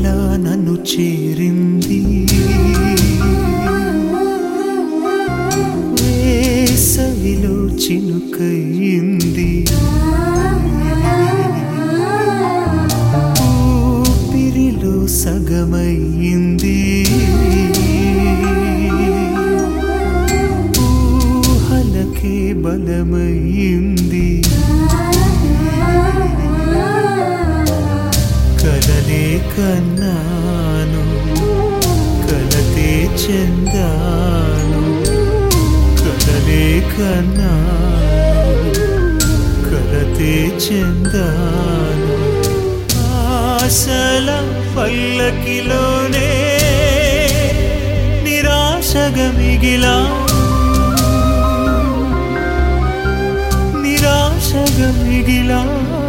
కళ నన్ను చేరింది వేసవిలో చినుకయింది ఊపిరిలో సగమయ్యింది ఊహలకే బలమయ్యింది కలలే కన్నాను కలతే చెందాను కలలే కన్నాను కలతే చెందాను ఆశల పల్లకిలోనే నిరాశగా మిగిలా నిరాశగా మిగిలా